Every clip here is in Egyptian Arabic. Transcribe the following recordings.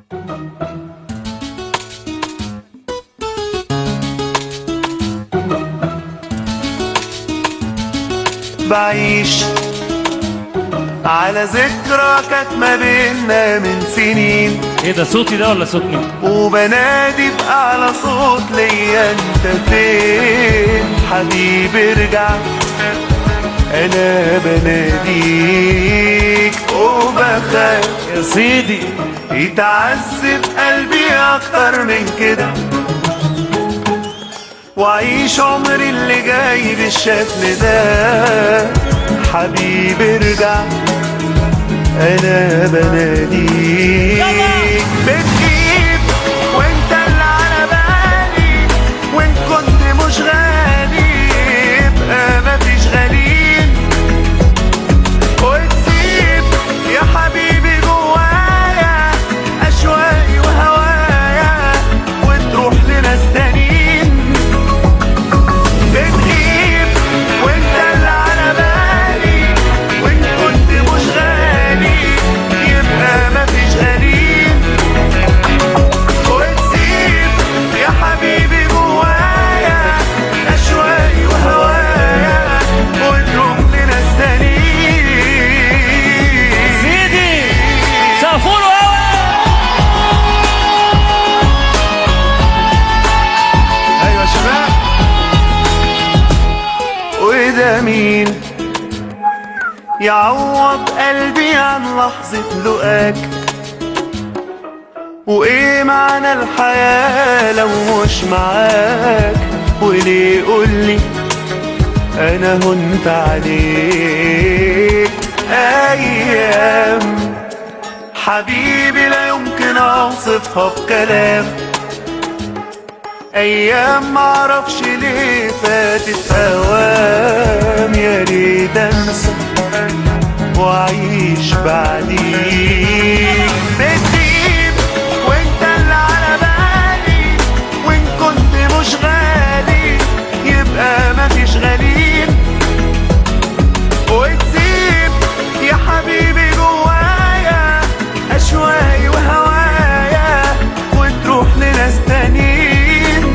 بعيش على ذكرى كانت ما بينا من سنين ايه ده صوتي ده ولا صوت مين؟ وبنادي بأعلى صوت ليا انت فين حبيبي ارجع انا بناديك وبخاف يا سيدي يتعذب قلبي اكتر من كده وعيش عمري اللي جاي بالشكل ده حبيبي ارجع انا بناديك بتجيب وانت اللي على بالي وان كنت مش غالي يبقى مفيش غاليين وتسيب يا حبيبي جوايا اشواقي وهوايا وتروح لناس تانيين بتغيب وانت اللي على بالي وان كنت مش غالي يبقى مفيش غاليين وتسيب يا حبيبي جوايا اشواقي وهوايا وتروح لناس تانيين سيدي سقفوا له قوي ايوه يا شباب وده مين يعوض قلبي عن لحظة لقاك وايه معنى الحياة لو مش معاك وليه قولي انا هنت عليك ايام حبيبي لا يمكن اوصفها بكلام ايام معرفش ليه فاتت اوام يا ريت انسى واعيش بعديك بتجيب وانت اللي على بالي وان كنت مش غالي يبقى مفيش غاليين وتسيب يا حبيبي جوايا اشواقي وهوايا وتروح لناس تانيين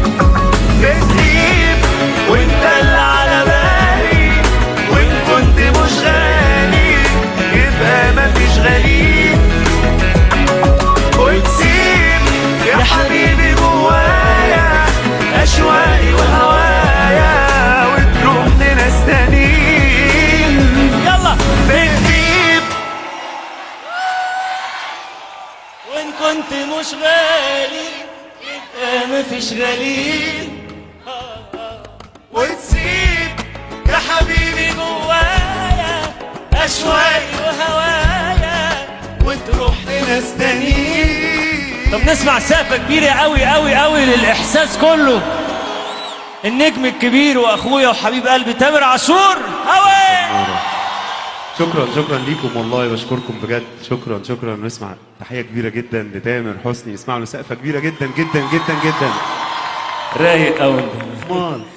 بتغيب وانت اللي على بالي وان كنت مش غالي يبقى مفيش غاليين وتسيب يا حبيبي جوايا اشواقي وهوايا وتروح لناس تانيين يلا بتغيب وان كنت مش غالي يبقى مفيش غاليين وتسيب يا حبيبي جوايا اشواقي وهوايا وتروح لناس تانيين طب نسمع سقفة كبيرة قوي قوي قوي للإحساس كله النجم الكبير وأخويا وحبيب قلبي تامر عاشور قوي شكرا شكرا ليكم والله بشكركم بجد شكرا شكرا نسمع تحيه كبيره جدا لتامر حسني نسمع له سقفه كبيره جدا جدا جدا جدا رايق قوي امال